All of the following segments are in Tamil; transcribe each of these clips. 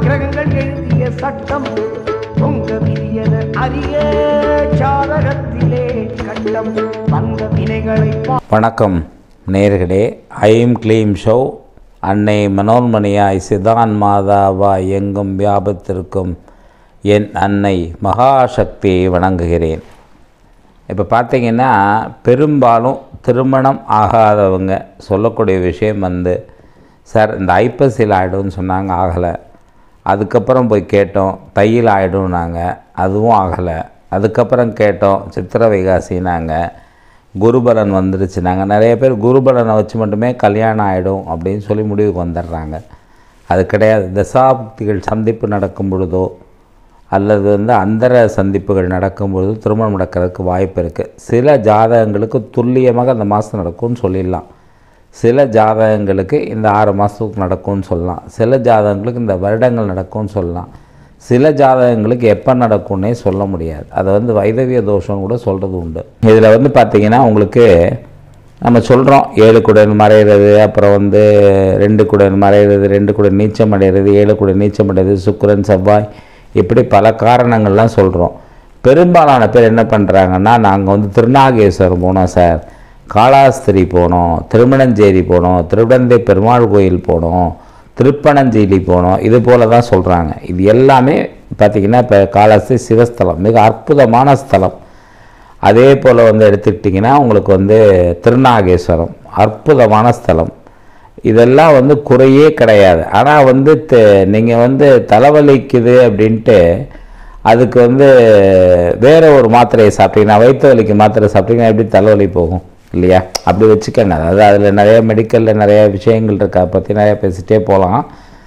கிரகங்கள் எழுதிய சட்டம் பொங்க விதியன அறிய சாதகத்திலே கட்டம் வந்த வினைகளை பா வணக்கம் நேர்களே ஐம் க்ளீம் ஷோ அன்னை மனோன்மணியாய் சிதான் மாதாவாய் எங்கும் வியாபித்திருக்கும் என் அன்னை மகாசக்தியை வணங்குகிறேன் இப்போ பார்த்தீங்கன்னா பெரும்பாலும் திருமணம் ஆகாதவங்க சொல்லக்கூடிய விஷயம் வந்து சார் இந்த ஐப்பசியில் ஆகிடும்னு சொன்னாங்க ஆகலை அதுக்கப்புறம் போய் கேட்டோம் தையில் ஆகிடும்னாங்க அதுவும் ஆகலை அதுக்கப்புறம் கேட்டோம் சித்திர வைகாசினாங்க குருபலன் வந்துருச்சுனாங்க நிறைய பேர் குருபலனை வச்சு மட்டுமே கல்யாணம் ஆகிடும் அப்படின்னு சொல்லி முடிவுக்கு வந்துடுறாங்க அது கிடையாது தசாபுக்திகள் சந்திப்பு நடக்கும் பொழுதோ அல்லது வந்து அந்தர சந்திப்புகள் நடக்கும்பொழுது திருமணம் நடக்கிறதுக்கு வாய்ப்பு இருக்குது சில ஜாதகங்களுக்கு துல்லியமாக அந்த மாதம் நடக்கும்னு சொல்லிடலாம் சில ஜாதகங்களுக்கு இந்த ஆறு மாதத்துக்கு நடக்கும்னு சொல்லலாம் சில ஜாதகங்களுக்கு இந்த வருடங்கள் நடக்கும்னு சொல்லலாம் சில ஜாதகங்களுக்கு எப்போ நடக்கும்னே சொல்ல முடியாது அதை வந்து வைதவிய தோஷம் கூட சொல்கிறது உண்டு இதில் வந்து பார்த்திங்கன்னா உங்களுக்கு நம்ம சொல்கிறோம் ஏழு குடன் மறையிறது அப்புறம் வந்து ரெண்டு குடன் மறையிறது ரெண்டு குடன் நீச்சம் அடைகிறது ஏழு குடன் நீச்சம் அடைகிறது சுக்கிரன் செவ்வாய் இப்படி பல காரணங்கள்லாம் சொல்கிறோம் பெரும்பாலான பேர் என்ன பண்ணுறாங்கன்னா நாங்கள் வந்து திருநாகேஸ்வரம் போனோம் சார் காளாஸ்திரி போனோம் திருமணஞ்சேரி போனோம் திருவிடந்தை பெருமாள் கோயில் போனோம் திருப்பனஞ்சேரி போனோம் இது போல தான் சொல்கிறாங்க இது எல்லாமே பார்த்திங்கன்னா இப்போ காளாஸ்திரி சிவஸ்தலம் மிக அற்புதமான ஸ்தலம் அதே போல் வந்து எடுத்துக்கிட்டிங்கன்னா உங்களுக்கு வந்து திருநாகேஸ்வரம் அற்புதமான ஸ்தலம் இதெல்லாம் வந்து குறையே கிடையாது ஆனால் வந்து நீங்கள் வந்து தலைவலிக்குது அப்படின்ட்டு அதுக்கு வந்து வேற ஒரு மாத்திரையை சாப்பிட்டீங்கன்னா வயிற்று வலிக்கு மாத்திரை சாப்பிட்டீங்கன்னா எப்படி தலைவலி போகும் இல்லையா அப்படி வச்சுக்கங்க அதாவது அதில் நிறைய மெடிக்கலில் நிறைய விஷயங்கள் இருக்கு அதை பற்றி நிறைய பேசிகிட்டே போகலாம்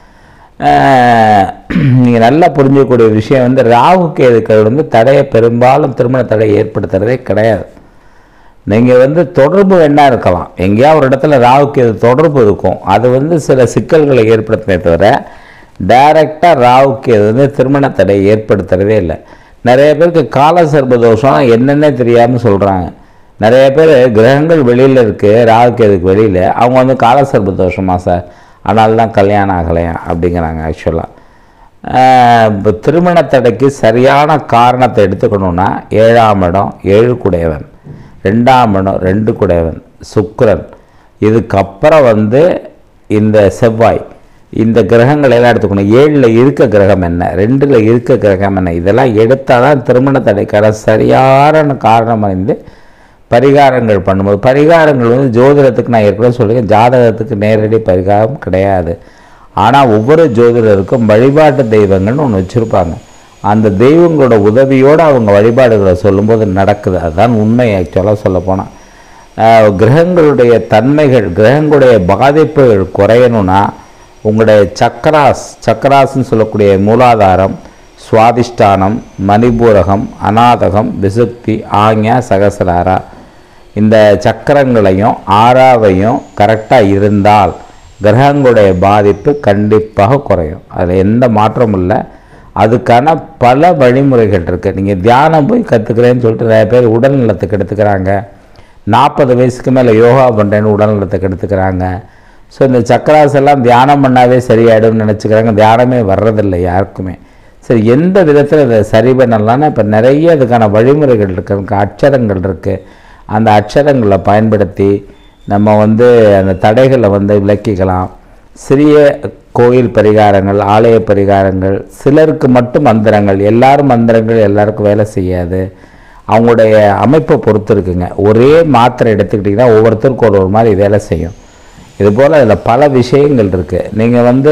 நீங்கள் நல்லா புரிஞ்சக்கூடிய விஷயம் வந்து ராகு கேதுக்கள் வந்து தடையை பெரும்பாலும் திருமண தடையை ஏற்படுத்துறதே கிடையாது நீங்கள் வந்து தொடர்பு வேணா இருக்கலாம் எங்கேயா ஒரு இடத்துல ராகு கேது தொடர்பு இருக்கும் அது வந்து சில சிக்கல்களை ஏற்படுத்தினே தவிர டைரெக்டாக ராகு கேது வந்து திருமண தடையை ஏற்படுத்துறதே இல்லை நிறைய பேருக்கு கால சர்ப தோஷம் என்னென்னே தெரியாமல் சொல்கிறாங்க நிறைய பேர் கிரகங்கள் வெளியில் இருக்குது ராகு கேதுக்கு வெளியில் அவங்க வந்து கால சர்ப தோஷமா சார் ஆனால் தான் கல்யாணம் ஆகலையா அப்படிங்கிறாங்க ஆக்சுவலாக இப்போ திருமண தடைக்கு சரியான காரணத்தை எடுத்துக்கணுன்னா ஏழாம் இடம் ஏழு குடையவன் ரெண்டாம் இடம் ரெண்டு குடையவன் சுக்கிரன் இதுக்கப்புறம் வந்து இந்த செவ்வாய் இந்த கிரகங்களை எல்லாம் எடுத்துக்கணும் ஏழில் இருக்க கிரகம் என்ன ரெண்டில் இருக்க கிரகம் என்ன இதெல்லாம் எடுத்தால் தான் திருமண தடைக்கான சரியான காரணம் அறிந்து பரிகாரங்கள் பண்ணும்போது பரிகாரங்கள் வந்து ஜோதிடத்துக்கு நான் ஏற்கனவே சொல்லியிருக்கேன் ஜாதகத்துக்கு நேரடி பரிகாரம் கிடையாது ஆனால் ஒவ்வொரு ஜோதிடருக்கும் வழிபாட்டு தெய்வங்கள்னு ஒன்று வச்சுருப்பாங்க அந்த தெய்வங்களோட உதவியோடு அவங்க வழிபாடுகளை சொல்லும்போது நடக்குது அதுதான் உண்மை ஆக்சுவலாக சொல்லப்போனால் கிரகங்களுடைய தன்மைகள் கிரகங்களுடைய பாதிப்புகள் குறையணும்னா உங்களுடைய சக்கராஸ் சக்கராஸ்ன்னு சொல்லக்கூடிய மூலாதாரம் சுவாதிஷ்டானம் மணிபூரகம் அநாதகம் விசுக்தி ஆக்ஞா சகசராரா இந்த சக்கரங்களையும் ஆறாவையும் கரெக்டாக இருந்தால் கிரகங்களுடைய பாதிப்பு கண்டிப்பாக குறையும் அதில் எந்த மாற்றமும் இல்லை அதுக்கான பல வழிமுறைகள் இருக்குது நீங்கள் தியானம் போய் கற்றுக்கிறேன்னு சொல்லிட்டு நிறைய பேர் உடல் நலத்துக்கு எடுத்துக்கிறாங்க நாற்பது வயசுக்கு மேலே யோகா பண்ணுறேன்னு உடல் நலத்துக்கு எடுத்துக்கிறாங்க ஸோ இந்த சக்கராஸ் எல்லாம் தியானம் பண்ணாவே சரியாயிடும்னு நினச்சிக்கிறாங்க தியானமே வர்றதில்லை யாருக்குமே சரி எந்த விதத்தில் இதை சரி பண்ணலாம்னா இப்போ நிறைய இதுக்கான வழிமுறைகள் இருக்குது அச்சரங்கள் இருக்குது அந்த அச்சரங்களை பயன்படுத்தி நம்ம வந்து அந்த தடைகளை வந்து விளக்கிக்கலாம் சிறிய கோயில் பரிகாரங்கள் ஆலய பரிகாரங்கள் சிலருக்கு மட்டும் மந்திரங்கள் எல்லாரும் மந்திரங்கள் எல்லாருக்கும் வேலை செய்யாது அவங்களுடைய அமைப்பை பொறுத்து இருக்குங்க ஒரே மாத்திரை எடுத்துக்கிட்டிங்கன்னா ஒவ்வொருத்தருக்கும் ஒரு ஒரு மாதிரி வேலை செய்யும் இதுபோல் அதில் பல விஷயங்கள் இருக்குது நீங்கள் வந்து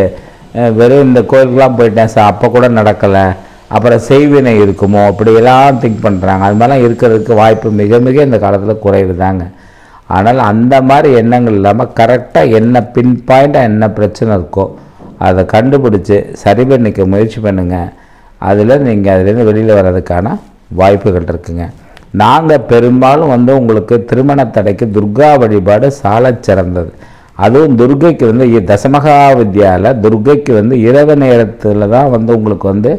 அஹ், வெறும் இந்த கோயிலுக்கெலாம் போயிட்டேன் சார் அப்போ கூட நடக்கலை அப்புறம் செய்வினை இருக்குமோ அப்படியெல்லாம் திங்க் பண்ணுறாங்க அது மாதிரிலாம் இருக்கிறதுக்கு வாய்ப்பு மிக மிக இந்த காலத்தில் குறைவு தாங்க ஆனால் அந்த மாதிரி எண்ணங்கள் இல்லாமல் கரெக்டாக என்ன பின் பாயிண்ட்டாக என்ன பிரச்சனை இருக்கோ அதை கண்டுபிடிச்சி சரி பண்ணிக்க முயற்சி பண்ணுங்கள் அதில் நீங்கள் அதுலேருந்து வெளியில் வர்றதுக்கான வாய்ப்புகள் இருக்குங்க நாங்கள் பெரும்பாலும் வந்து உங்களுக்கு திருமண தடைக்கு துர்கா வழிபாடு சாலச் சிறந்தது அதுவும் துர்கைக்கு வந்து இ- தசமகா வித்யாவில் துர்கைக்கு வந்து இரவு நேரத்தில் தான் வந்து உங்களுக்கு வந்து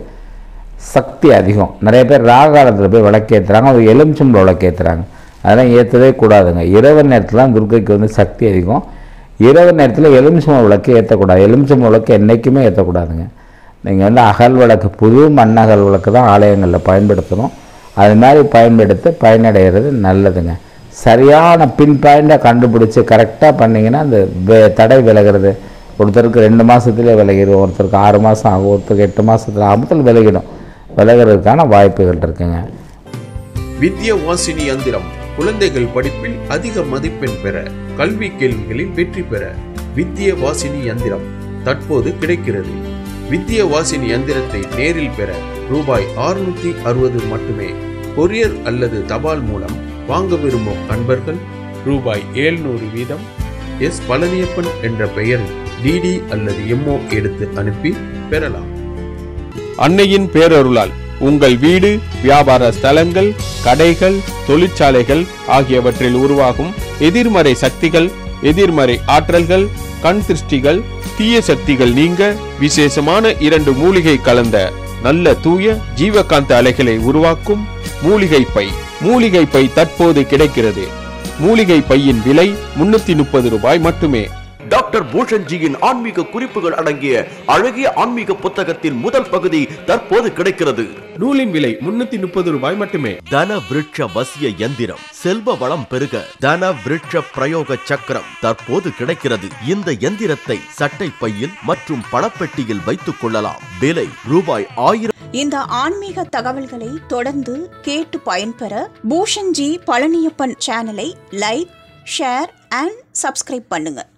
சக்தி அதிகம் நிறைய பேர் ராகாலத்தில் போய் விளக்கேற்றுறாங்க அது எலுமிச்சம்பளம் விளக்கேற்றுறாங்க அதெல்லாம் ஏற்றவே கூடாதுங்க இரவு நேரத்தில் தான் துர்க்கைக்கு வந்து சக்தி அதிகம் இரவு நேரத்தில் எலுமிச்சம்பழம் விளக்கு ஏற்றக்கூடாது எலுமிச்சம்பழம் விளக்கு என்றைக்குமே ஏற்றக்கூடாதுங்க நீங்கள் வந்து அகல் விளக்கு புது மண்ணகல் விளக்கு தான் ஆலயங்களில் பயன்படுத்தணும் அது மாதிரி பயன்படுத்தி பயனடைகிறது நல்லதுங்க சரியான பின் பாயிண்டை கண்டுபிடிச்சி கரெக்டாக பண்ணிங்கன்னா அந்த வே- தடை விலகிறது ஒருத்தருக்கு ரெண்டு மாதத்துலேயே விலகிடும் ஒருத்தருக்கு ஆறு மாதம் ஆகும் ஒருத்தருக்கு எட்டு மாதத்துல ஆபத்தில் விலகிடும் விலகிறதுக்கான வாய்ப்புகள் இருக்குங்க வித்ய வாசினி யந்திரம் குழந்தைகள் படிப்பில் அதிக மதிப்பெண் பெற கல்வி கேள்விகளில் வெற்றி பெற வித்ய வாசினி யந்திரம் தற்போது கிடைக்கிறது வித்ய வாசினி யந்திரத்தை நேரில் பெற ரூபாய் 660 அறுபது மட்டுமே கொரியர் அல்லது தபால் மூலம் வாங்க விரும்பும் அன்பர்கள் ரூபாய் 700 வீதம் எஸ் பழனியப்பன் என்ற பெயரில் டிடி அல்லது எம்ஓ எடுத்து அனுப்பி பெறலாம் அன்னையின் பேரருளால் உங்கள் வீடு வியாபார ஸ்தலங்கள் கடைகள் தொழிற்சாலைகள் ஆகியவற்றில் உருவாகும் எதிர்மறை சக்திகள் எதிர்மறை ஆற்றல்கள் கண் திருஷ்டிகள் தீய சக்திகள் நீங்க விசேஷமான இரண்டு மூலிகை கலந்த நல்ல தூய ஜீவகாந்த அலைகளை உருவாக்கும் மூலிகை பை மூலிகை பை தற்போது கிடைக்கிறது மூலிகை பையின் விலை முன்னூத்தி முப்பது ரூபாய் மட்டுமே டாக்டர் பூஷன்ஜியின் ஆன்மீக குறிப்புகள் அடங்கிய அழகிய ஆன்மீக புத்தகத்தின் முதல் பகுதி தற்போது கிடைக்கிறது நூலின் விலை முன்னூத்தி முப்பது ரூபாய் மட்டுமே தன விருட்ச வசிய யந்திரம் செல்வ வளம் பெருக தன விருட்ச பிரயோக சக்கரம் தற்போது கிடைக்கிறது இந்த எந்திரத்தை சட்டை பையில் மற்றும் பணப்பெட்டியில் வைத்துக் கொள்ளலாம் விலை ரூபாய் ஆயிரம் இந்த ஆன்மீக தகவல்களை தொடர்ந்து கேட்டு பயன்பெற பூஷன்ஜி பழனியப்பன் சேனலை லைக் ஷேர் அண்ட் சப்ஸ்கிரைப் பண்ணுங்க